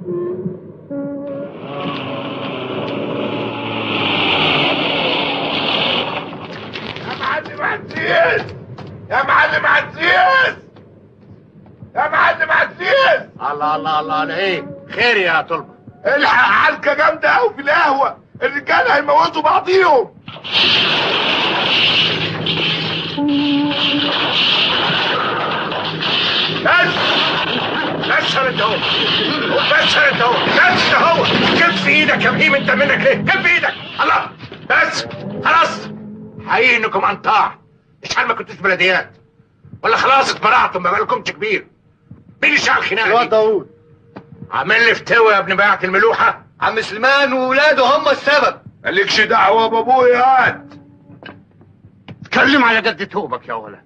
يا معلم عزيز يا معلم عزيز يا معلم عزيز الله الله الله على ايه خير يا طلبه الحق حلقه جامده قوي في القهوه الرجاله هيموتوا بعضيهم بس بس انت اهو بس انت اهو بس اهو كف ايدك يا بهيم انت منك ليه كف ايدك الله بس خلاص حقيقي انكم انطاع مش عارف ما كنتوش بلديات ولا خلاص اتبرعتم ما بالكمش كبير مين اللي شعل الخناقه الواد دي؟ داوود عامل لي فتوى يا ابن بيعة الملوحه عم سليمان وولاده هم السبب مالكش دعوه بابويا هات اتكلم على قد توبك يا ولد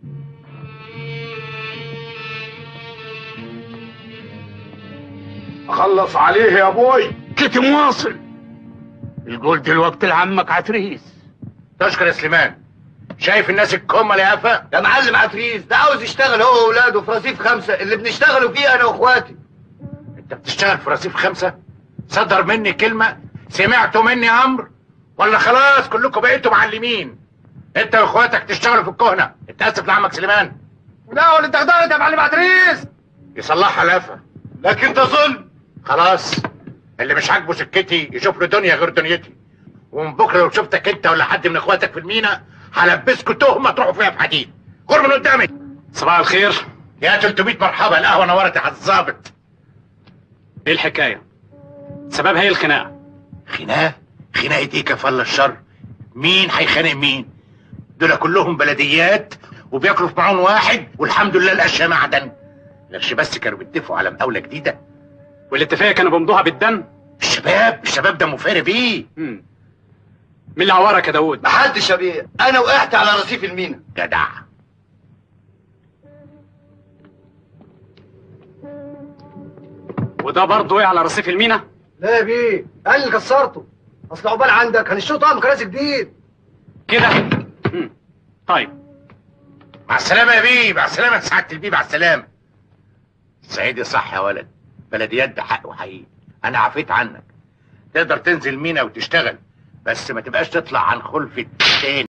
اخلص عليه يا ابوي كنت مواصل القول دلوقتي لعمك عتريس تشكر يا سليمان شايف الناس الكمل يا قفا يا معلم عتريس ده عاوز يشتغل هو وولاده في رصيف خمسة اللي بنشتغلوا فيه انا واخواتي انت بتشتغل في رصيف خمسة صدر مني كلمة سمعتوا مني امر ولا خلاص كلكم بقيتوا معلمين انت واخواتك تشتغلوا في الكهنة اتأسف لعمك سليمان لا ولا انت غدرت يا معلم عتريس يصلحها القفا لكن ده ظلم خلاص اللي مش عاجبه سكتي يشوف له دنيا غير دنيتي ومن بكره لو شفتك انت ولا حد من اخواتك في المينا هلبسكوا تهمه تروحوا فيها في حديد غور من قدامي صباح الخير يا 300 مرحبا القهوه نورت يا الظابط ايه الحكايه سببها ايه الخناقه خناقه خناقه ايه كفل الشر مين هيخانق مين دول كلهم بلديات وبياكلوا في معون واحد والحمد لله الاشياء معدن لكش بس كانوا بيتفقوا على مقاوله جديده والاتفاقيه كانوا بيمضوها بالدم الشباب الشباب ده مفارق ايه مم. مين اللي عورك يا داوود محدش يا بيه انا وقعت على رصيف المينا جدع وده برضه ايه على رصيف المينا لا يا بيه انا اللي كسرته اصل عقبال عندك هنشتري طقم كراسي جديد كده مم. طيب مع السلامة يا بيه مع السلامة يا سعادة البيه مع السلامة سعيدي صح يا ولد بلديات ده حق وحقيقي أنا عفيت عنك تقدر تنزل مينا وتشتغل بس ما تبقاش تطلع عن خلفة تاني